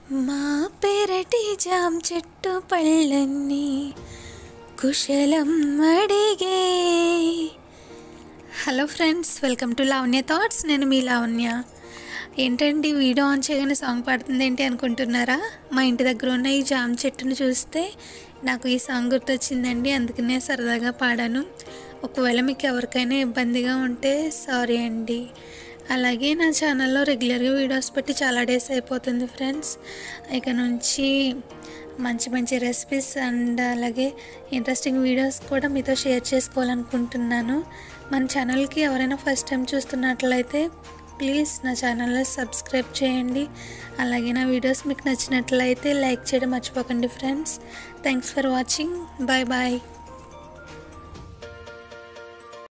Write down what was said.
మా మా పెరటి జామ్ చెట్టు పళ్ళన్నీ కుశలం అడిగే hello friends welcome to Lavanya thoughts నేను మీ లావణ్య ఏంటండి వీడియో ఆన్ చేయగానే సాంగ్ పాడుతుంది ఏంటి అనుకుంటున్నారా మా ఇంటి దగ్గర ఉన్న ఈ జామ చెట్టును చూస్తే నాకు ఈ సాంగ్ గుర్తొచ్చిందండి అందుకనే సరదాగా పాడాను ఒకవేళ మీకు ఎవరికైనా ఇబ్బందిగా ఉంటే సారీ అండి అలాగే నా ఛానల్లో రెగ్యులర్గా వీడియోస్ పెట్టి చాలా డేస్ అయిపోతుంది ఫ్రెండ్స్ ఇక నుంచి మంచి మంచి రెసిపీస్ అండ్ అలాగే ఇంట్రెస్టింగ్ వీడియోస్ కూడా మీతో షేర్ చేసుకోవాలనుకుంటున్నాను మన ఛానల్కి ఎవరైనా ఫస్ట్ టైం చూస్తున్నట్లయితే ప్లీజ్ నా ఛానల్లో సబ్స్క్రైబ్ చేయండి అలాగే నా వీడియోస్ మీకు నచ్చినట్లయితే లైక్ చేయడం మర్చిపోకండి friends thanks for watching bye bye